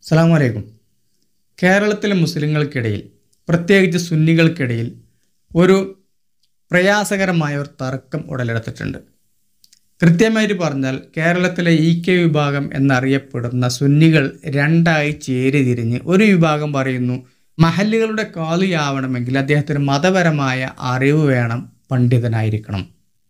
അസ്സാം വലൈക്കും കേരളത്തിലെ മുസ്ലിങ്ങൾക്കിടയിൽ പ്രത്യേകിച്ച് സുന്നികൾക്കിടയിൽ ഒരു പ്രയാസകരമായ ഒരു തർക്കം ഉടലെടുത്തിട്ടുണ്ട് കൃത്യമായിട്ട് പറഞ്ഞാൽ കേരളത്തിലെ ഇ കെ വിഭാഗം എന്നറിയപ്പെടുന്ന സുന്നികൾ രണ്ടായി ചേരി തിരിഞ്ഞ് ഒരു വിഭാഗം പറയുന്നു മഹല്ലുകളുടെ കാലിയാവണമെങ്കിൽ അദ്ദേഹത്തിന് മതപരമായ അറിവ് വേണം പണ്ഡിതനായിരിക്കണം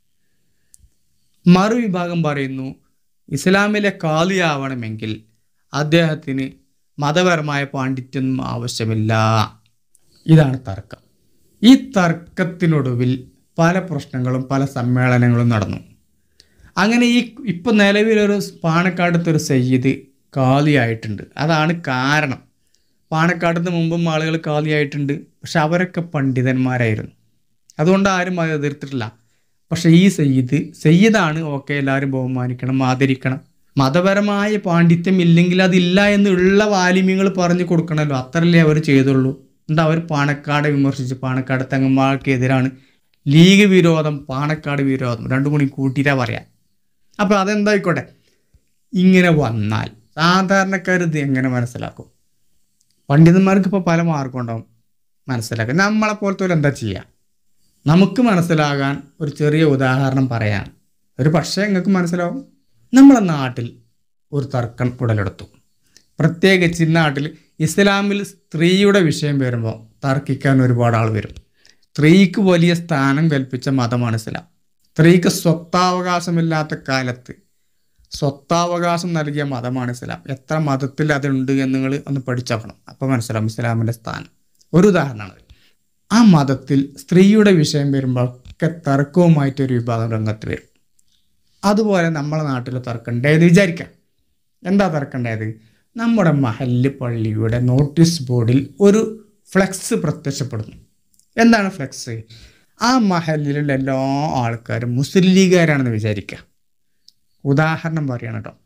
മറുവിഭാഗം പറയുന്നു ഇസ്ലാമിലെ കാലിയാവണമെങ്കിൽ അദ്ദേഹത്തിന് മതപരമായ പാണ്ഡിത്യമൊന്നും ആവശ്യമില്ല ഇതാണ് തർക്കം ഈ തർക്കത്തിനൊടുവിൽ പല പ്രശ്നങ്ങളും പല സമ്മേളനങ്ങളും നടന്നു അങ്ങനെ ഈ ഇപ്പം നിലവിലൊരു പാണക്കാടത്തെ ഒരു സയ്യിദ് കാലിയായിട്ടുണ്ട് അതാണ് കാരണം പാണക്കാടത്തിന് മുമ്പും ആളുകൾ കാലിയായിട്ടുണ്ട് പക്ഷെ അവരൊക്കെ പണ്ഡിതന്മാരായിരുന്നു അതുകൊണ്ട് ആരും അത് എതിർത്തിട്ടില്ല പക്ഷെ ഈ സയ്യിദ് സയ്യിദാണ് ഓക്കെ എല്ലാവരും ബഹുമാനിക്കണം ആദരിക്കണം മതപരമായ പാണ്ഡിത്യം ഇല്ലെങ്കിൽ അതില്ല എന്നുള്ള വാലിമ്യങ്ങൾ പറഞ്ഞു കൊടുക്കണമല്ലോ അത്രല്ലേ അവർ ചെയ്തുള്ളൂ എന്നിട്ട് അവർ പാണക്കാട് വിമർശിച്ച് പാണക്കാട് തെങ്ങന്മാർക്ക് എതിരാണ് ലീഗ് വിരോധം പാണക്കാട് വിരോധം രണ്ടും കൂടി കൂട്ടിയിട്ടാ പറയാം അപ്പോൾ അതെന്തായിക്കോട്ടെ ഇങ്ങനെ വന്നാൽ സാധാരണക്കാർ ഇത് എങ്ങനെ മനസ്സിലാക്കും പണ്ഡിതന്മാർക്ക് ഇപ്പോൾ പല മാർഗം ഉണ്ടാവും മനസ്സിലാക്കാൻ നമ്മളെ പോലത്തെ എന്താ ചെയ്യുക നമുക്ക് മനസ്സിലാകാൻ ഒരു ചെറിയ ഉദാഹരണം പറയാൻ ഒരു പക്ഷേ നിങ്ങൾക്ക് മനസ്സിലാവും നമ്മളെ നാട്ടിൽ ഒരു തർക്കം ഉടലെടുത്തു പ്രത്യേകിച്ച് ഈ നാട്ടിൽ ഇസ്ലാമിൽ സ്ത്രീയുടെ വിഷയം വരുമ്പോൾ തർക്കിക്കാൻ ഒരുപാട് ആൾ വരും സ്ത്രീക്ക് വലിയ സ്ഥാനം കൽപ്പിച്ച മതമാണ് ഇസ്ലാം സ്ത്രീക്ക് സ്വത്താവകാശമില്ലാത്ത കാലത്ത് സ്വത്താവകാശം നൽകിയ മതമാണ് ഇസ്ലാം എത്ര മതത്തിൽ അതുണ്ട് എന്ന് നിങ്ങൾ ഒന്ന് പഠിച്ചോക്കണം അപ്പോൾ മനസ്സിലാവും ഇസ്ലാമിൻ്റെ സ്ഥാനം ഒരു ഉദാഹരണമാണ് ആ മതത്തിൽ സ്ത്രീയുടെ വിഷയം വരുമ്പോൾ ഒക്കെ തർക്കവുമായിട്ടൊരു വിഭാഗം രംഗത്ത് വരും അതുപോലെ നമ്മളെ നാട്ടിൽ തർക്കണ്ടേത് വിചാരിക്കാം എന്താ തർക്കണ്ടേത് നമ്മുടെ മഹല്ല് പള്ളിയുടെ നോട്ടീസ് ബോർഡിൽ ഒരു ഫ്ലെക്സ് പ്രത്യക്ഷപ്പെടുന്നു എന്താണ് ഫ്ലെക്സ് ആ മഹല്ലിലുള്ള എല്ലാ ആൾക്കാരും മുസ്ലിം ലീഗുകാരാണെന്ന് വിചാരിക്കുക ഉദാഹരണം പറയണം കേട്ടോ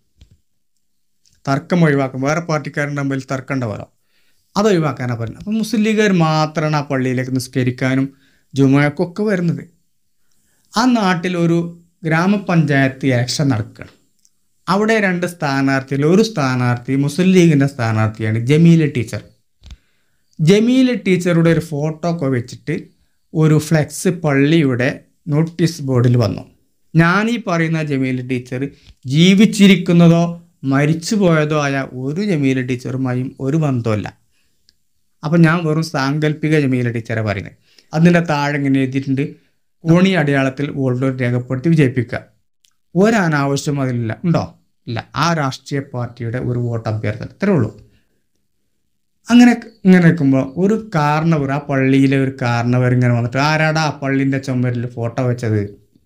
തർക്കം ഒഴിവാക്കും വേറെ പാർട്ടിക്കാരുണ്ടാകുമ്പോൾ തർക്കം ഉണ്ടാവുമല്ലോ അത് ഒഴിവാക്കാനാണ് പറയുന്നത് അപ്പം മുസ്ലിം ലീഗുകാർ മാത്രമാണ് ആ പള്ളിയിലേക്ക് നിസ്കരിക്കാനും ജുമയൊക്കെ വരുന്നത് ആ നാട്ടിൽ ഒരു ഗ്രാമപഞ്ചായത്ത് ഇലക്ഷൻ നടക്കുകയാണ് അവിടെ രണ്ട് സ്ഥാനാർത്ഥികൾ ഒരു സ്ഥാനാർത്ഥി മുസ്ലിം ലീഗിൻ്റെ സ്ഥാനാർത്ഥിയാണ് ജമീല ടീച്ചർ ജമീല ടീച്ചറുടെ ഒരു ഫോട്ടോ ഒക്കെ വെച്ചിട്ട് ഒരു ഫ്ലെക്സ് പള്ളിയുടെ നോട്ടീസ് ബോർഡിൽ വന്നു ഞാൻ ഈ പറയുന്ന ജമീല ടീച്ചർ ജീവിച്ചിരിക്കുന്നതോ മരിച്ചു പോയതോ ആയ ഒരു ജമീല ടീച്ചറുമായും ഒരു ബന്ധമല്ല അപ്പം ഞാൻ വെറും സാങ്കല്പിക ജമീല ടീച്ചറെ പറയുന്നത് അതിൻ്റെ താഴെ ഇങ്ങനെ എഴുതിയിട്ടുണ്ട് കോണി അടയാളത്തിൽ വോൾഡോ രേഖപ്പെടുത്തി വിജയിപ്പിക്കുക ഒരു അനാവശ്യം അതിലില്ല ഉണ്ടോ ഇല്ല ആ രാഷ്ട്രീയ പാർട്ടിയുടെ ഒരു വോട്ട് അഭ്യർത്ഥന ഇത്രേ ഉള്ളൂ അങ്ങനെ ഇങ്ങനെ നിൽക്കുമ്പോൾ ഒരു കാരണവർ ആ പള്ളിയിലെ ഒരു കാരണവർ ഇങ്ങനെ വന്നിട്ട് ആരാടാ ആ പള്ളിൻ്റെ ചുമരിൽ ഫോട്ടോ വെച്ചത്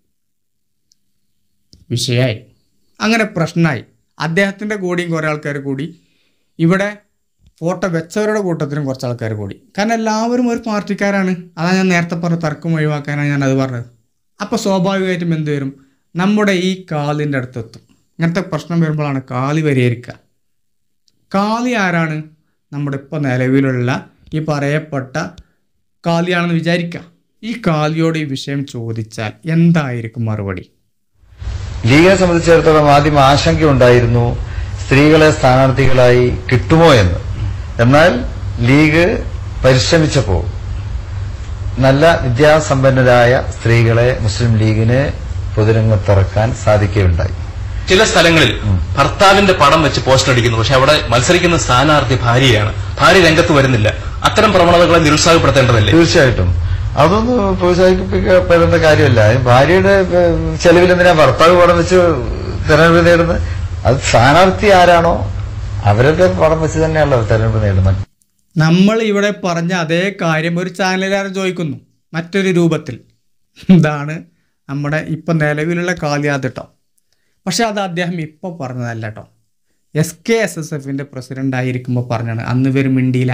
വിഷയമായി അങ്ങനെ പ്രശ്നമായി അദ്ദേഹത്തിൻ്റെ കൂടിയും കുറേ ആൾക്കാർ കൂടി ഇവിടെ ഫോട്ടോ വെച്ചവരുടെ കൂട്ടത്തിലും കുറച്ച് ആൾക്കാർ കൂടി കാരണം എല്ലാവരും ഒരു പാർട്ടിക്കാരാണ് അതാണ് ഞാൻ നേരത്തെ പറഞ്ഞ തർക്കം ഒഴിവാക്കാനാണ് ഞാൻ അത് പറഞ്ഞത് അപ്പോൾ സ്വാഭാവികമായിട്ടും എന്ത് വരും നമ്മുടെ ഈ കാലിൻ്റെ അടുത്തെത്തും ഇങ്ങനത്തെ പ്രശ്നം വരുമ്പോഴാണ് കാലി പരിഹരിക്കുക കാലി ആരാണ് നമ്മുടെ ഇപ്പോൾ നിലവിലുള്ള ഈ പറയപ്പെട്ട കാലിയാണെന്ന് വിചാരിക്കുക ഈ കാലിയോട് ഈ വിഷയം ചോദിച്ചാൽ എന്തായിരിക്കും മറുപടി ലീഗിനെ സംബന്ധിച്ചിടത്തോളം ആദ്യം ആശങ്കയുണ്ടായിരുന്നു സ്ത്രീകളെ സ്ഥാനാർത്ഥികളായി കിട്ടുമോ എന്ന് എന്നാൽ ലീഗ് പരിശ്രമിച്ചപ്പോൾ നല്ല വിദ്യാസമ്പന്നരായ സ്ത്രീകളെ മുസ്ലിം ലീഗിന് പൊതുരംഗത്തിറക്കാൻ സാധിക്കുകയുണ്ടായി ചില സ്ഥലങ്ങളിൽ ഭർത്താവിന്റെ പടം വെച്ച് പോസ്റ്റർ അടിക്കുന്നു പക്ഷെ അവിടെ മത്സരിക്കുന്ന സ്ഥാനാർത്ഥി ഭാര്യയാണ് ഭാര്യ രംഗത്ത് വരുന്നില്ല അത്തരം പ്രവണതകളെ നിരുത്സാഹപ്പെടുത്തേണ്ടതല്ലേ തീർച്ചയായിട്ടും അതൊന്നും പ്രോത്സാഹിപ്പിക്കപ്പെടേണ്ട കാര്യമല്ല ഭാര്യയുടെ ഏഹ്, ചെലവിൽ എന്തിനാ ഭർത്താവ് പടം വെച്ച് തെരഞ്ഞെടുപ്പ് നേടുന്നത് അത് സ്ഥാനാർത്ഥി ആരാണോ അവരുടെ പടം വെച്ച് തന്നെയാണല്ലോ തെരഞ്ഞെടുപ്പ് നേടുന്നത് നമ്മൾ ഇവിടെ പറഞ്ഞ അതേ കാര്യം ഒരു ചാനലുകാരൻ ചോദിക്കുന്നു മറ്റൊരു രൂപത്തിൽ ഇതാണ് നമ്മുടെ ഇപ്പം നിലവിലുള്ള കാലിയാത് കേട്ടോ പക്ഷെ അത് അദ്ദേഹം ഇപ്പോൾ പറഞ്ഞതല്ല കേട്ടോ എസ് കെ എസ് എസ് എഫിൻ്റെ പ്രസിഡന്റ് ആയിരിക്കുമ്പോൾ പറഞ്ഞാണ് അന്ന് ഇവർ മിണ്ടിയില്ല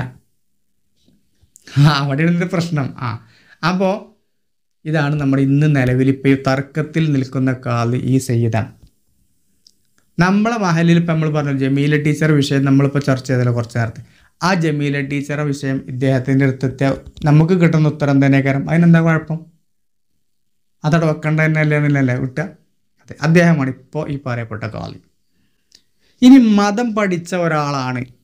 ആ അവിടെയാണ് ഇതിൻ്റെ പ്രശ്നം ആ അപ്പോൾ ഇതാണ് നമ്മുടെ ഇന്ന് നിലവിൽ ഇപ്പോൾ ഈ തർക്കത്തിൽ നിൽക്കുന്ന കാല് ഈ സയ്യിദാണ് നമ്മളെ മഹലിൽ ഇപ്പം നമ്മൾ പറഞ്ഞു ജമീല ടീച്ചർ വിഷയം നമ്മളിപ്പോൾ ചർച്ച ചെയ്തല്ലോ കുറച്ച് നേരത്തെ ആ ജമീല ടീച്ചറെ വിഷയം ഇദ്ദേഹത്തിൻ്റെ അടുത്തെത്തിയ നമുക്ക് കിട്ടുന്ന ഉത്തരം തന്നെ കാരണം അതിനെന്താ കുഴപ്പം അതവിടെ വെക്കേണ്ട തന്നെ അല്ലേ എന്നല്ലേ വിട്ടുക അതെ അദ്ദേഹമാണ് ഇപ്പോൾ ഈ പറയപ്പെട്ട കാളി ഇനി മതം പഠിച്ച ഒരാളാണ്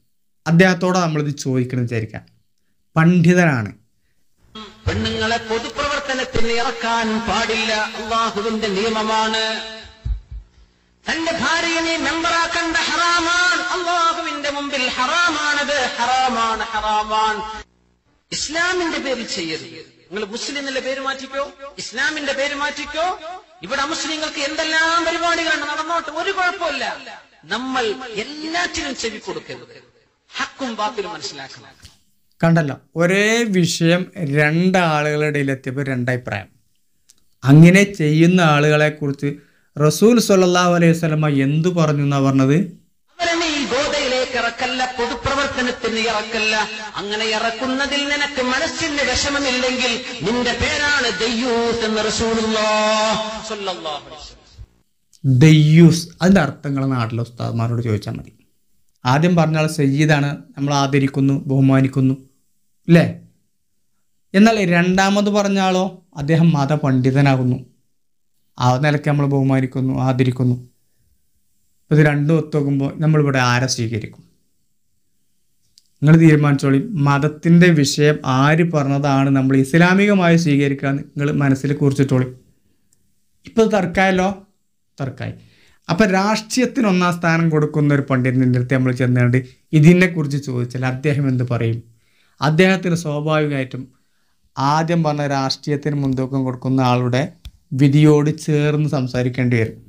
അദ്ദേഹത്തോടെ നമ്മളിത് ചോദിക്കണം വിചാരിക്കാം പണ്ഡിതനാണ് പെണ്ണുങ്ങളെ പൊതുപ്രവർത്തനത്തിന് ഇറക്കാൻ പാടില്ല അള്ളാഹുവിന്റെ നിയമമാണ് തന്റെ ഭാര്യയെ നീ മെമ്പറാക്കേണ്ട ഹറാമാണ് അള്ളാഹുവിന്റെ മുമ്പിൽ ഹറാമാണത് ഹറാമാണ് ഹറാമാണ് ഇസ്ലാമിന്റെ പേരിൽ ചെയ്യരുത് നിങ്ങൾ മുസ്ലിം എന്നുള്ള പേര് മാറ്റിക്കോ ഇസ്ലാമിന്റെ പേര് മാറ്റിക്കോ ഇവിടെ മുസ്ലിങ്ങൾക്ക് എന്തെല്ലാം പരിപാടികളുണ്ട് നടന്നോട്ട് ഒരു കുഴപ്പമില്ല നമ്മൾ എല്ലാറ്റിനും ചെവി കൊടുക്കരുത് ഹക്കും ബാത്തിലും മനസ്സിലാക്കണം കണ്ടല്ലോ ഒരേ വിഷയം രണ്ടാളുകളുടെ ഇടയിൽ എത്തിയപ്പോൾ രണ്ടഭിപ്രായം അങ്ങനെ ചെയ്യുന്ന ആളുകളെ കുറിച്ച് റസൂൽ സല്ലല്ലാഹു അലൈഹി വസല്ലമ എന്തു പറഞ്ഞു എന്നാ പറഞ്ഞത് അവരെ നീ ഗോതയിലേക്ക് ഇറക്കല്ല പൊതുപ്രവർത്തനത്തിന് ഇറക്കല്ല അങ്ങനെ ഇറക്കുന്നതിൽ നിനക്ക് മനസ്സിന് വിഷമമില്ലെങ്കിൽ നിന്റെ പേരാണ് ദയ്യൂസ് എന്ന് റസൂലുള്ളാഹ് സ്വല്ലല്ലാഹു അലൈഹി വസല്ലം. ദയ്യൂസ് അതിൻ്റെ അർത്ഥങ്ങൾ നാട്ടിലെ ഉസ്താദ്മാരോട് ചോദിച്ചാൽ മതി ആദ്യം പറഞ്ഞ ആൾ സയ്യിദാണ് നമ്മൾ ആദരിക്കുന്നു ബഹുമാനിക്കുന്നു അല്ലേ എന്നാൽ രണ്ടാമത് പറഞ്ഞ ആളോ അദ്ദേഹം മതപണ്ഡിതനാകുന്നു ആ നിലയ്ക്ക് നമ്മൾ ബഹുമാനിക്കുന്നു ആദരിക്കുന്നു ഇപ്പൊ ഇത് രണ്ടും ഒത്തുനോക്കുമ്പോൾ നമ്മളിവിടെ ആരെ സ്വീകരിക്കും നിങ്ങൾ തീരുമാനിച്ചോളി മതത്തിൻ്റെ വിഷയം ആര് പറഞ്ഞതാണ് നമ്മൾ ഇസ്ലാമികമായി സ്വീകരിക്കാൻ നിങ്ങൾ മനസ്സിൽ കുറിച്ചിട്ടോളി ഇപ്പൊ ഇത് തർക്കമായല്ലോ തർക്കമായി അപ്പൊ രാഷ്ട്രീയത്തിന് ഒന്നാം സ്ഥാനം കൊടുക്കുന്ന ഒരു പണ്ഡിതൻ്റെ അടുത്ത് നമ്മൾ ചെന്നുകൊണ്ട് ഇതിനെക്കുറിച്ച് ചോദിച്ചാൽ അദ്ദേഹം എന്ത് പറയും അദ്ദേഹത്തിന് സ്വാഭാവികമായിട്ടും ആദ്യം പറഞ്ഞ രാഷ്ട്രീയത്തിന് മുൻതൂക്കം കൊടുക്കുന്ന ആളുടെ വിധിയോട് ചേർന്ന് സംസാരിക്കേണ്ടി വരും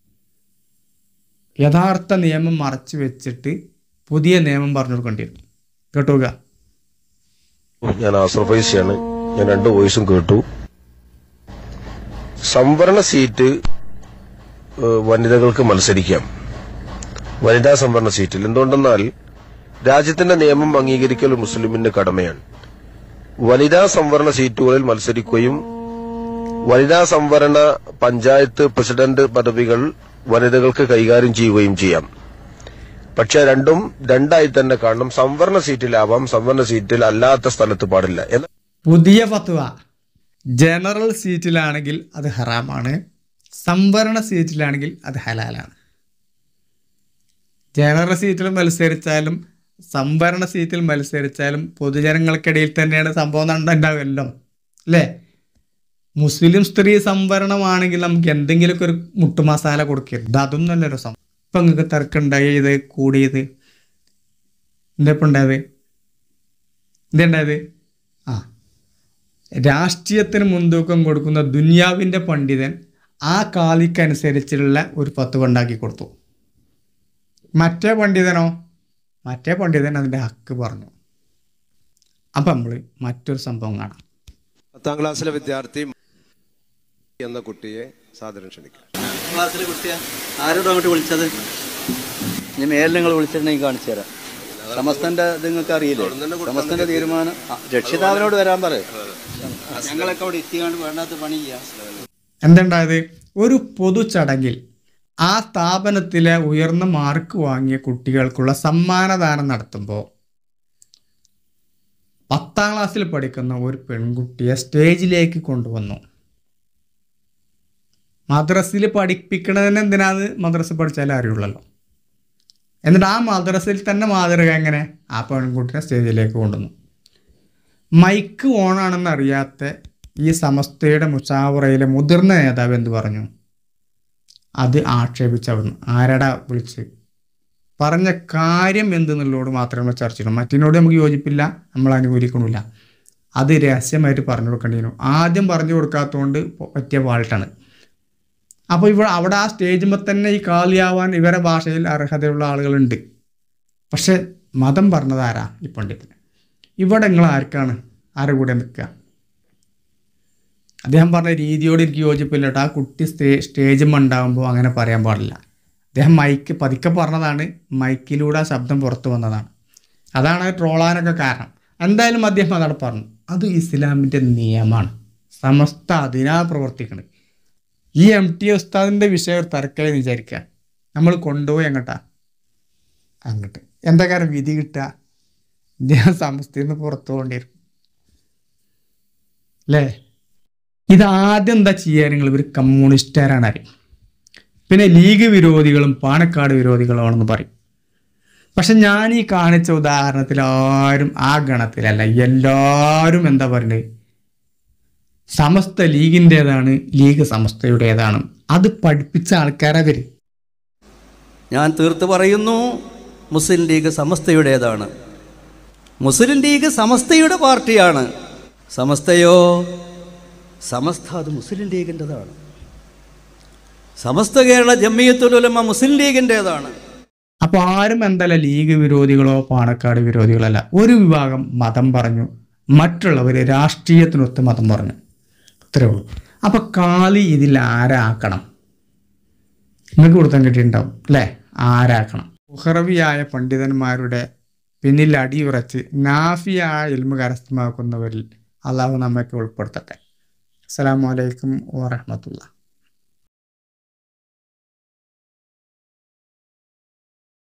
യഥാർത്ഥ നിയമം മറച്ചു വെച്ചിട്ട് പുതിയ നിയമം പറഞ്ഞു കൊടുക്കേണ്ടി വരും കേട്ടുക ഞാൻ ആശ്രഫൈസിയാണ് ഞാൻ രണ്ട് വോയിസും കേട്ടു സംവരണ സീറ്റ് ഏഹ്, വനിതകൾക്ക് മത്സരിക്കാം വനിതാ സംവരണ സീറ്റിൽ എന്തുകൊണ്ടെന്നാൽ രാജ്യത്തിന്റെ നിയമം അംഗീകരിക്കൽ മുസ്ലിമിന്റെ കടമയാണ് വനിതാ സംവരണ സീറ്റുകളിൽ മത്സരിക്കുകയും വനിതാ സംവരണ പഞ്ചായത്ത് പ്രസിഡന്റ് പദവികൾ വനിതകൾക്ക് കൈകാര്യം ചെയ്യുകയും ചെയ്യാം പക്ഷെ രണ്ടും രണ്ടായി തന്നെ കാണണം സംവരണ സീറ്റിലാവാം സംവരണ സീറ്റിൽ അല്ലാത്ത സ്ഥലത്ത് പാടില്ല എന്നാൽ പുതിയ ഫത്വ ജനറൽ സീറ്റിലാണെങ്കിൽ അത് ഹറാമാണ് സംവരണ സീറ്റിലാണെങ്കിൽ അത് ഹലാലാണ് ജനറൽ സീറ്റിൽ മത്സരിച്ചാലും സംവരണ സീറ്റിൽ മത്സരിച്ചാലും പൊതുജനങ്ങൾക്കിടയിൽ തന്നെയാണ് സംഭവം നടന്നുണ്ടാവുമല്ലോ അല്ലേ മുസ്ലിം സ്ത്രീ സംവരണമാണെങ്കിൽ നമുക്ക് എന്തെങ്കിലുമൊക്കെ ഒരു മുട്ടുമസാല കൊടുക്കരുത് അതും നല്ല രസം ഇപ്പം നിങ്ങൾക്ക് തർക്കമുണ്ടായി ഇത് കൂടിയത് എന്താ ഇപ്പം ഉണ്ടായത് എന്തുണ്ടായത് ആ രാഷ്ട്രീയത്തിന് മുൻതൂക്കം കൊടുക്കുന്ന ദുന്യാവിൻ്റെ പണ്ഡിതൻ ആ കാലിക്കനുസരിച്ചുള്ള ഒരു പത്ത് ഉണ്ടാക്കി കൊടുത്തു മറ്റേ പണ്ഡിതനോ മറ്റേ പണ്ഡിതൻ അതിൻ്റെ ഹക്ക് പറഞ്ഞു അപ്പം നമ്മൾ മറ്റൊരു സംഭവം കാണാം പത്താം ക്ലാസ്സിലെ വിദ്യാർത്ഥി എന്ന കുട്ടിയെ സാദരം ക്ഷണിക്കും ക്ലാസ്സിൽ കുട്ടിയാ ആരോടും അങ്ങോട്ട് വിളിച്ചത് ഇനി മേലിൽ നിങ്ങൾ വിളിച്ചിട്ടുണ്ടെങ്കിൽ കാണിച്ചു തരാം സമസ്തന്റെ ഇത് നിങ്ങൾക്ക് അറിയില്ലേ സമസ്തന്റെ തീരുമാനം ആ, രക്ഷിതാവിനോട് വരാൻ പറ ഞങ്ങളൊക്കെ അവിടെ എത്തിക്കാണ്ട് വേണ്ടാത്ത പണി ചെയ്യാം എന്തുണ്ടായത് ഒരു പൊതു ചടങ്ങിൽ ആ സ്ഥാപനത്തിലെ ഉയർന്ന മാർക്ക് വാങ്ങിയ കുട്ടികൾക്കുള്ള സമ്മാനദാനം നടത്തുമ്പോൾ പത്താം ക്ലാസ്സിൽ പഠിക്കുന്ന ഒരു പെൺകുട്ടിയെ സ്റ്റേജിലേക്ക് കൊണ്ടുവന്നു മദ്രസിൽ പഠിപ്പിക്കണതിന് എന്തിനാത് മദ്രസ പഠിച്ചാലേ അറിയുള്ളല്ലോ എന്നിട്ട് ആ മദ്രസയിൽ തന്നെ മാതൃക എങ്ങനെ ആ പെൺകുട്ടിനെ സ്റ്റേജിലേക്ക് കൊണ്ടുവന്നു മൈക്ക് ഓണാണെന്ന് അറിയാത്ത ഈ സമസ്തയുടെ മുഷാവറയിലെ മുതിർന്ന നേതാവ് എന്ത് പറഞ്ഞു അത് ആക്ഷേപിച്ചവിടുന്നു ആരടാ വിളിച്ച് പറഞ്ഞ കാര്യം എന്തെന്നുള്ളതോട് മാത്രമേ നമ്മൾ ചർച്ച ചെയ്യണം മറ്റിനോട് നമുക്ക് യോജിപ്പില്ല നമ്മൾ അനുകൂലിക്കണില്ല അത് രഹസ്യമായിട്ട് പറഞ്ഞു കൊടുക്കേണ്ടിയിരുന്നു ആദ്യം പറഞ്ഞു കൊടുക്കാത്തതുകൊണ്ട് പറ്റിയ വാൾട്ടാണ് അപ്പോൾ ഇവിടെ അവിടെ ആ സ്റ്റേജുമ്പോൾ തന്നെ ഈ കാലിയാവാൻ ഇവരെ ഭാഷയിൽ അർഹതയുള്ള ആളുകളുണ്ട് പക്ഷെ മതം പറഞ്ഞത് ആരാ ഈ പണ്ഡിതന് ഇവിടെ നിങ്ങൾ ആർക്കാണ് ആരുടെ കൂടെ നിൽക്കുക അദ്ദേഹം പറഞ്ഞ രീതിയോട് എനിക്ക് യോജിപ്പില്ല കേട്ടോ ആ കുട്ടി സ്റ്റേ സ്റ്റേജും ഉണ്ടാകുമ്പോൾ അങ്ങനെ പറയാൻ പാടില്ല അദ്ദേഹം മൈക്ക് പതുക്കെ പറഞ്ഞതാണ് മൈക്കിലൂടെ ആ ശബ്ദം പുറത്തു വന്നതാണ് അതാണ് അത് ട്രോളാനൊക്കെ കാരണം എന്തായാലും അദ്ദേഹം അതാണ് പറഞ്ഞു അത് ഇസ്ലാമിൻ്റെ നിയമമാണ് സമസ്ത അതിനാ പ്രവർത്തിക്കുന്നത് ഈ എം ടി ഉസ്താദിൻ്റെ വിഷയം ഒരു തർക്കമായി വിചാരിക്കുക നമ്മൾ കൊണ്ടുപോയി അങ്ങോട്ടാ അങ്ങോട്ട് എന്താ കാരണം വിധി കിട്ടുക ഇദ്ദേഹം സമസ്തയിൽ നിന്ന് പുറത്തു പോകേണ്ടിവരും അല്ലേ ഇത് ആദ്യം എന്താ ചെയ്യുക നിങ്ങൾ ഇവർ കമ്മ്യൂണിസ്റ്റുകാരാണ് അറിയും പിന്നെ ലീഗ് വിരോധികളും പാണക്കാട് വിരോധികളുമാണെന്ന് പറയും പക്ഷെ ഞാൻ ഈ കാണിച്ച ഉദാഹരണത്തിൽ ആരും ആ ഗണത്തിലല്ല എല്ലാവരും എന്താ പറയുന്നത് സമസ്ത ലീഗിൻ്റെതാണ് ലീഗ് സമസ്തയുടേതാണ് അത് പഠിപ്പിച്ച ആൾക്കാരവര് ഞാൻ തീർത്ത് പറയുന്നു മുസ്ലിം ലീഗ് സമസ്തയുടേതാണ് മുസ്ലിം ലീഗ് സമസ്തയുടെ പാർട്ടിയാണ് സമസ്തയോ സമസ്ത അത് മുസ്ലിം ലീഗിൻ്റെതാണ് സമസ്ത കേരള ജമ്മിയത്തുലുലമ മുസ്ലിം ലീഗിൻ്റെതാണ് അപ്പൊ ആരും എന്തല്ല ലീഗ് വിരോധികളോ പാണക്കാട് വിരോധികളല്ല ഒരു വിഭാഗം മതം പറഞ്ഞു മറ്റുള്ളവര് രാഷ്ട്രീയത്തിനൊത്ത് മതം പറഞ്ഞു ഇത്രേ ഉള്ളൂ അപ്പൊ കാളി ഇതിൽ ആരാക്കണം നിങ്ങൾക്ക് കൊടുത്താൻ കിട്ടിയിട്ടുണ്ടാവും അല്ലേ ആരാക്കണം ഉഹറവിയായ പണ്ഡിതന്മാരുടെ പിന്നിൽ അടിയുറച്ച് നാഫിയായ ഇൽമ കരസ്ഥമാക്കുന്നവരിൽ അള്ളാഹു നമ്മയൊക്കെ ഉൾപ്പെടുത്തട്ടെ അസ്സലാമു അലൈക്കും വാറഹ്മത്തുള്ളാഹി